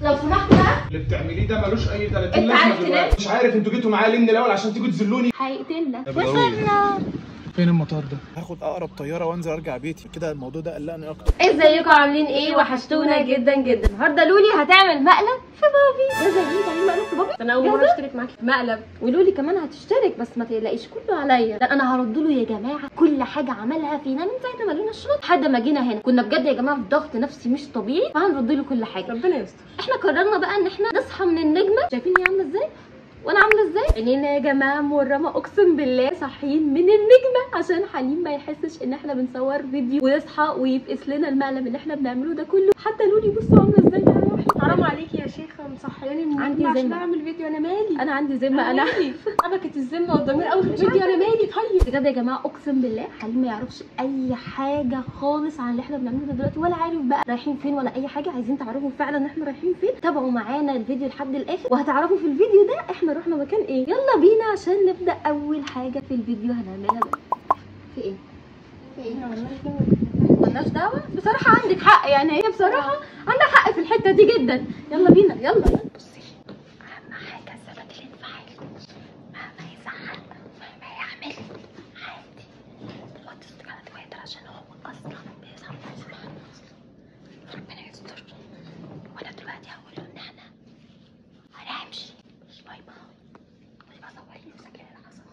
لو سمحت بقى اللي بتعمليه ده ملوش اي 30 انت لازمه عارف تنام؟ دلوقتي مش عارف انتوا جيتوا معايا ليه من الاول عشان تيجوا تذلوني هيقتلنا يبقى ضروري. وصلنا فين المطار ده هاخد اقرب طياره وانزل ارجع بيتي كده الموضوع ده قلقني اكتر ازيكم عاملين ايه وحشتونا جدا جدا النهارده لولي هتعمل مقلب في بابي ده زي تعملي مقلب في بابي انا اول مره اشترك معاكي في مقلب ولولي كمان هتشترك بس ما تقلقيش كله عليا ده انا هرد له يا جماعه كل حاجه عملها فينا من ساعه ما لقينا الشنط لحد ما جينا هنا كنا بجد يا جماعه في ضغط نفسي مش طبيعي فهنرد له كل حاجه ربنا يستر احنا قررنا بقى ان احنا نصحى من النجمه شايفين هي عامله ازاي وانا عامله ازاي عينينا يا جماعه مورمه اقسم بالله صاحيين من النجمه عشان حليم ما يحسش ان احنا بنصور فيديو ويصحى ويفقس لنا المقلب اللي احنا بنعمله ده كله حتى لولي بصوا عامله ازاي يا روحي حرام عليكي يا شيخه مصحياني من عندي النوم عشان ذمة. اعمل فيديو انا مالي انا عندي ذمه انا حبكت الذمه والضمير قوي في الفيديو انا مالي طيب بجد يا جماعه اقسم بالله حليم ما يعرفش اي حاجه خالص عن اللي احنا بنعمله ده دلوقتي ولا عارف بقى رايحين فين ولا اي حاجه عايزين تعرفوا فعلا احنا رايحين فين تابعوا معانا الفيديو لحد الاخر وهتعرفوا في الفيديو ده احنا رحنا مكان ايه يلا بينا عشان نبدا اول حاجه في الفيديو هنعملها بقى في ايه في ايه ملناش دعوه بصراحه عندك حق يعني هي بصراحه عندها حق في الحته دي جدا يلا بينا يلا بصي اهم حاجه ثبات الانفعال مهما يزعل مهما يعمل عادي دلوقتي استك على تويتر عشان هو اصلا بيزعل بيزعل ربنا يستر وانا دلوقتي هقول له ان احنا هنمشي باي باي ويبقى صور لي المشاكل اللي حصلت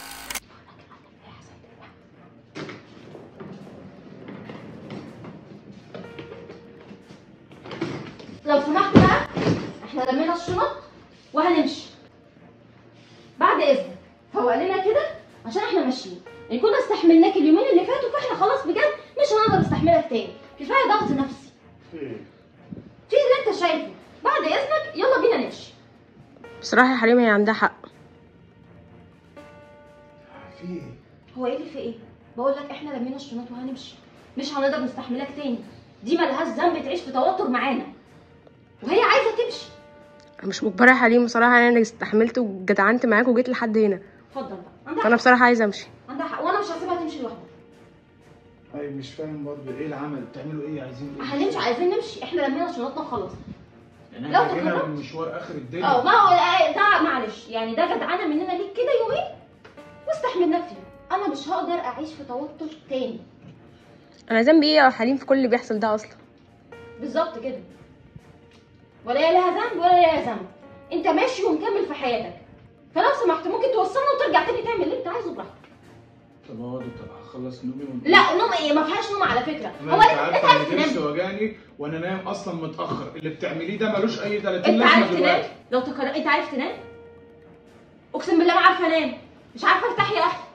لو سمحت بقى احنا لمينا الشنط وهنمشي بعد اذنك فوق لنا كده عشان احنا ماشيين يعني كنا استحملناك اليومين اللي فاتوا فاحنا خلاص بجد مش هنقدر نستحملك تاني كفايه ضغط نفسي في اللي انت شايفه بعد اذنك يلا بينا نمشي بصراحه يا حريم هي عندها حق في ايه هو ايه اللي في ايه بقول لك احنا لمينا الشنط وهنمشي مش هنقدر نستحملك تاني دي ملهاش ذنب تعيش في توتر معانا وهي عايزه تمشي انا مش مجبره يا حريم بصراحه انا استحملت وجدعنت معاك وجيت لحد هنا اتفضل بقى عندها فانا حق بصراحه عايزه امشي عندها حق وانا مش هسيبها تمشي لوحدها طيب مش فاهم برضه ايه العمل بتعملوا ايه عايزين ايه هنمشي عايزين نمشي احنا لمينا شنطنا وخلاص يعني لو احنا جينا تكرمت. من مشوار اخر الدنيا اه ما هو ده معلش يعني ده جدعانه مننا ليك كده يومين واستحملناك فيهم انا مش هقدر اعيش في توتر تاني انا ذنبي ايه يا حليم في كل اللي بيحصل ده اصلا بالظبط كده ولا هي لها ذنب ولا لها ذنب انت ماشي ومكمل في حياتك فلو سمحت ممكن توصلنا وترجع تاني تعمل اللي انت عايزه براحتك طب اقعدوا طب هخلص نومي ونقوم. لا نوم ايه ما فيهاش نوم على فكره انا هو انت انت انت عارفه عارف ان ضرسي تنام وجعني وانا نايم اصلا متاخر اللي بتعمليه ده ملوش اي 30 انت عارف لازمه تنام دلوقتي لو تكرر انت عارف تنام اقسم بالله ما عارفه انام مش عارفه افتح يا اخي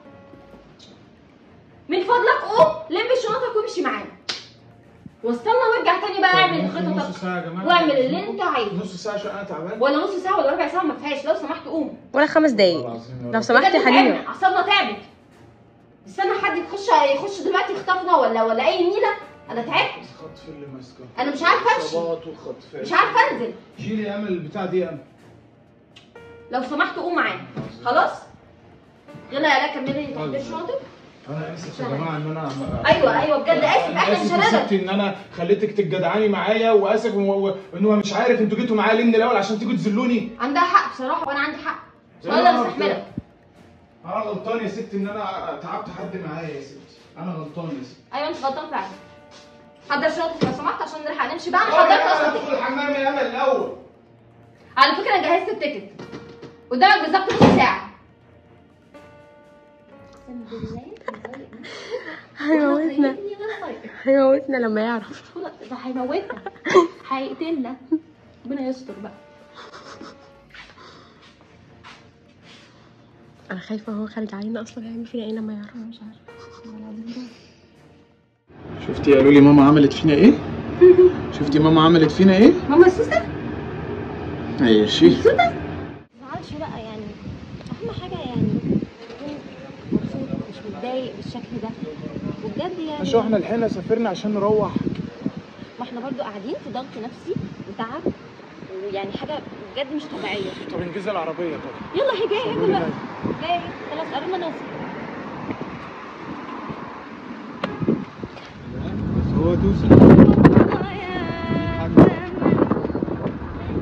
من فضلك قوم لم شنطك وامشي معانا واستنى وارجع تاني بقى طب اعمل ممكن نص خططك ساعه يا جماعه واعمل اللي انت عايزه نص ساعه عشان انا تعبان ولا نص ساعه ولا ربع ساعه ما فيهاش لو سمحت قوم ولا خمس والله دقايق العظيم يا لو رب. سمحت يا بجد حليم تعبنا، اعصابنا تعبت استنى حد يخش يخش دلوقتي يخطفنا ولا ولا اي نيله انا تعبت الخطف اللي ماسكه أنا مش عارفة أمشي. اصابات وخطف مش عارفه انزل شيلي يا امل البتاع دي يا امل لو سمحت قوم معانا خلاص يلا يا لا كملي تحضير شنطك انا اسف يا جماعه ان انا ايوه ايوه بجد اسف أنا احنا مش اسف يا هنقدر ستي ان انا خليتك تتجدعاني معايا واسف و- و- ان هو مش عارف انتوا جيتوا معايا ليه من الاول عشان تيجوا تذلوني عندها حق بصراحه وانا عندي حق مش زي هقدر ما أنا استحملك انا غلطان يا ستي ان انا تعبت حد معايا يا ستي انا غلطان يا ستي ايوه انت غلطان فعلا حضر شنطتك لو سمحت عشان نلحق نمشي بقى انا حضرت اصلا ادخل تيكت. الحمام يا امل الاول على فكره انا جهزت التيكت قدامك بالظبط نص ساعه اقسم بالله هيموتنا طيبني ولا طيب. هيموتنا لما يعرف خلاص، ده هيموتنا هيقتلنا ربنا يستر بقى انا خايفه هو خارج علينا اصلا هيعمل فينا ايه لما يعرف مش عارفه شفتي يا لولي ماما عملت فينا ايه شفتي ماما عملت فينا ايه ماما سوسه ماشي ما تزعلش بقى يعني اهم حاجه يعني تكون مبسوط مش متضايق بالشكل ده وبجد يعني عشان احنا الحين سافرنا عشان نروح ما احنا برضو قاعدين في ضغط نفسي وتعب ويعني حاجه بجد مش طبيعيه طب انجزي العربيه طب يلا هي جايه هي دلوقتي جايه خلاص قربنا نوصل هو دوس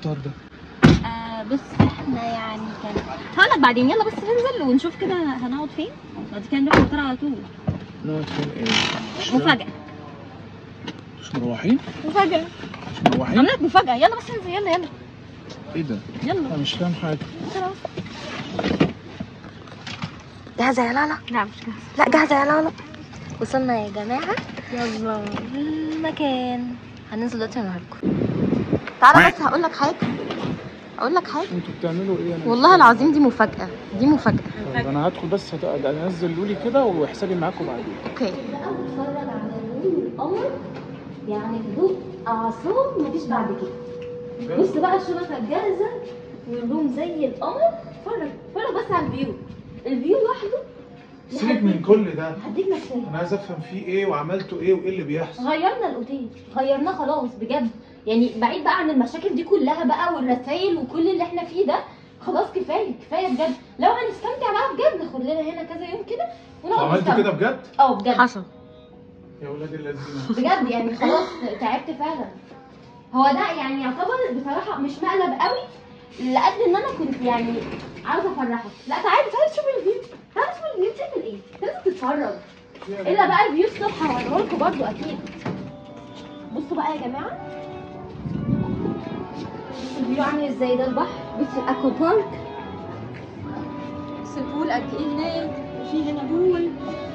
المطار ده آه بص احنا يعني كان هقول لك بعدين يلا بس ننزل ونشوف كده هنقعد فين بعد كده نروح المطار على طول نقعد فين ايه مش فاهم. مفاجأة مش مروحين مفاجأة مش مروحين عامل لك مفاجأة يلا بس انزل يلا يلا ايه ده يلا انا مش فاهم حاجه خلاص جاهزة يا لالا لا مش جاهزة لا جاهزة يا لالا وصلنا يا جماعة يلا المكان هننزل دلوقتي ونوريكم تعالى بس هقول لك حاجة اقول لك حاجة انتوا بتعملوا ايه انا مش والله فاهم. العظيم دي مفاجأة دي مفاجأة طيب انا هدخل بس هت- انزلوا لي كده وحسابي معاكم بعدين اوكي بقى بتفرج على النجوم القمر يعني هدوء اعصاب مفيش بعد كده بص بقى الشبكة جاهزة والروم زي القمر اتفرج اتفرج بس على الفيو الفيو لوحده سيبك من كل ده هديك نفسيا انا عايز افهم فيه ايه وعملتوا ايه وايه اللي بيحصل غيرنا الاوتيل غيرناه خلاص بجد يعني بعيد بقى عن المشاكل دي كلها بقى والرسايل وكل اللي احنا فيه ده خلاص كفايه كفايه بجد لو هنستمتع بقى بجد ناخد لنا هنا كذا يوم كده ونقعد عملتوا نستمتع. كده بجد اه بجد حصل يا ولاد الذين بجد يعني خلاص تعبت فعلا هو ده يعني يعتبر بصراحه مش مقلب قوي لقد ان انا كنت يعني عاوزه افرحك لا تعالي تعالي شوفي الفيو تعالي شوفي الفيو بتعمل ايه انت لازم تتفرج الا بقى الفيو الصبح هوريه لكم برضه اكيد بصوا بقى يا جماعه بصوا الفيو عامل ازاي ده البحر بصوا الاكوا بارك بصوا البول قد ايه هناك وفي هنا بول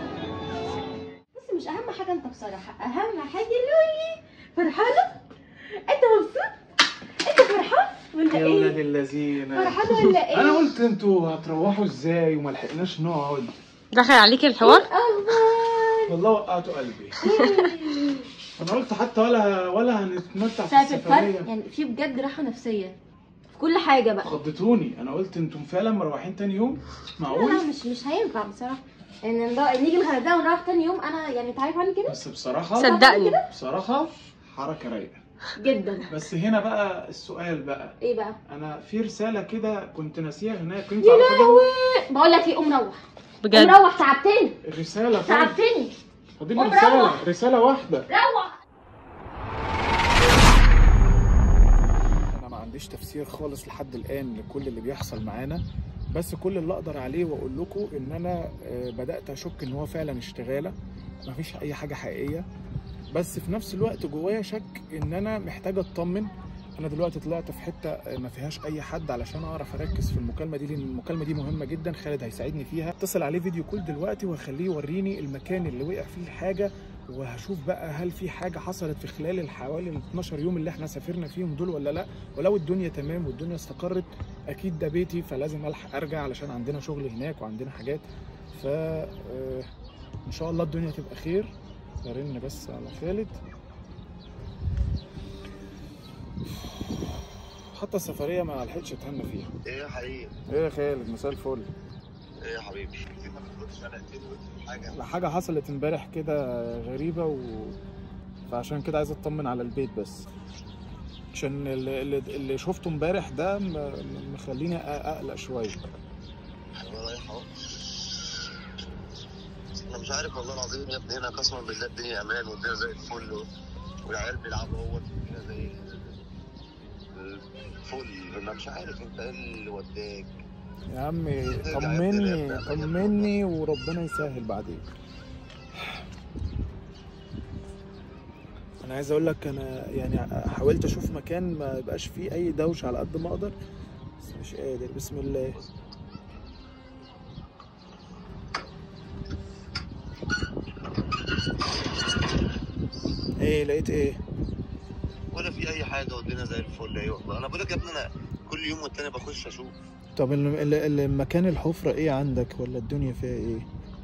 بص مش اهم حاجه انت بصراحه اهم حاجه لولي فرحانه انت مبسوط انت فرحان ولا يا ولاد ايه الذين فرحان ولا ايه انا قلت انتوا هتروحوا ازاي وما لحقناش نقعد دخل عليك الحوار اخبار والله وقعتوا قلبي انا قلت حتى ولا ولا هنتمتع في شايف الفرق السفريه يعني في بجد راحه نفسيه في كل حاجه بقى خضتوني انا قلت انتم فعلا مروحين تاني يوم لا معقول لا مش مش هينفع بصراحه يعني نروح- نيجي الغردقه ونروح تاني يوم انا يعني انت عارف عني كده بس بصراحه صدقني بصراحه حركه رايقه جدا بس هنا بقى السؤال بقى ايه بقى انا في رساله كده كنت ناسيها هناك كنت يا على حاجه لهوي بقول لك ايه قوم روح قوم بجد روح تعبتني الرساله طيب تعبتني فاضل لي قوم رساله روح. رساله واحده روح انا ما عنديش تفسير خالص لحد الان لكل اللي بيحصل معانا بس كل اللي اقدر عليه واقول لكم ان انا آه، بدات اشك ان هو فعلا اشتغاله مفيش اي حاجه حقيقيه بس في نفس الوقت جوايا شك ان انا محتاج اطمن انا دلوقتي طلعت في حته آه، ما فيهاش اي حد علشان اعرف اركز في المكالمه دي لان المكالمه دي مهمه جدا خالد هيساعدني فيها اتصل عليه فيديو كول دلوقتي وهخليه يوريني المكان اللي وقع فيه الحاجه وهشوف بقى هل في حاجه حصلت في خلال الحوالي ال 12 يوم اللي احنا سافرنا فيهم دول ولا لا ولو الدنيا تمام والدنيا استقرت اكيد ده بيتي فلازم الحق ارجع علشان عندنا شغل هناك وعندنا حاجات ف آه، ان شاء الله الدنيا تبقى خير برن بس على خالد حتى السفريه ما لحقتش اتهنى فيها ايه يا حبيبي ايه يا خالد مساء الفل ايه يا حبيبي انت ما بتقولش انا قلت في حاجه لا، حاجه حصلت امبارح كده غريبه و... فعشان كده عايز اطمن على البيت بس عشان اللي, اللي- اللي شفته امبارح ده م- م- مخليني أ- اقلق شويه انا رايح اهو انا مش عارف والله العظيم يا ابني هنا قسما بالله الدنيا امان والدنيا زي الفل و- والعيال بيلعبوا هو الدنيا زي الفل انا مش عارف انت ايه اللي وداك يا عم طمني طمني وربنا يسهل بعدين انا عايز اقول لك انا يعني حاولت اشوف مكان ما يبقاش فيه اي دوشه على قد ما اقدر بس مش قادر بسم الله ايه لقيت ايه ولا في اي حاجه والدنيا زي الفل ايوه والله انا بقول لك يا ابني انا كل يوم والتاني بخش اشوف طب ال- ال- ال- المكان الحفرة ايه عندك ولا الدنيا فيها ايه؟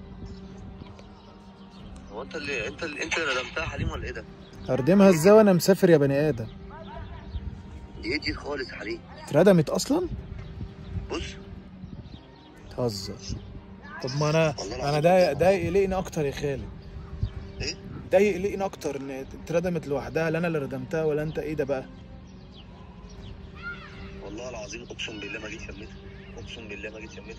هو انت اللي انت اللي انت اللي ردمتها حليم ولا ايه ده؟ اردمها ازاي وانا مسافر يا بني ادم؟ دي ايه دي خالص يا حليم اتردمت اصلا؟ بص تهزر طب ما انا والله انا العظيم ده بص. ده يقلقني اكتر يا خالد ايه؟ ده يقلقني اكتر ان اتردمت لوحدها لا انا اللي ردمتها ولا انت ايه ده بقى؟ والله العظيم اقسم بالله ما جيت شميتها اقسم بالله ما جيت شميتها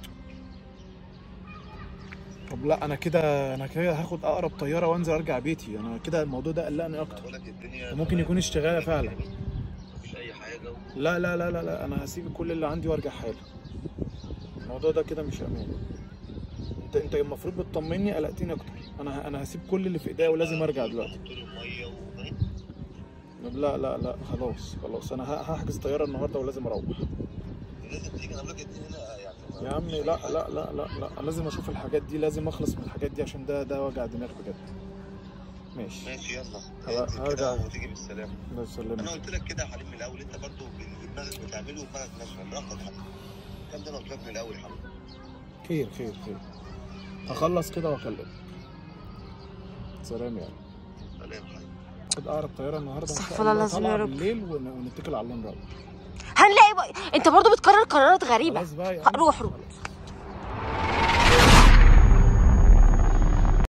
طب لا انا كده انا كده هاخد اقرب طياره وانزل ارجع بيتي انا كده الموضوع ده قلقني انا اكتر بقول لك الدنيا ممكن يكون اشتغاله فعلا مفيش اي حاجه حاجه لا لا لا لا لا انا هسيب كل اللي عندي وارجع حالا الموضوع ده كده مش امان انت انت المفروض بتطمني قلقتني اكتر انا ه- انا هسيب كل اللي في ايديا ولازم ارجع دلوقتي طول الميه وفاهم طب لا لا لا خلاص خلاص انا ه- هحجز طياره النهارده ولازم اروح لازم تيجي انا بقول لك الدنيا هنا يعني يا عمي لا لا لا لا لا أنا لازم اشوف الحاجات دي لازم اخلص من الحاجات دي عشان ده ده وجع دماغ بجد ماشي ماشي يلا خلاص، انزل كده هرجع. وتيجي بالسلامه الله يسلمك انا قلت لك كده يا حليم من الاول انت برضو بدماغك بتعمله ودماغك ناشفه براحتك يا حبيبي الكلام ده انا قلت لك من الاول يا حبيبي خير خير خير هخلص كده واكلمك سلام يعني سلام يا حبيبي خد اقرب طياره النهارده ان استغفر شاء الله الله العظيم يا طالعه رب. بالليل ون- ونتكل على الله نروح هنلاقي بقى انت برضو بتكرر قرارات غريبه خلاص بقى يا روح عم. روح خلاص.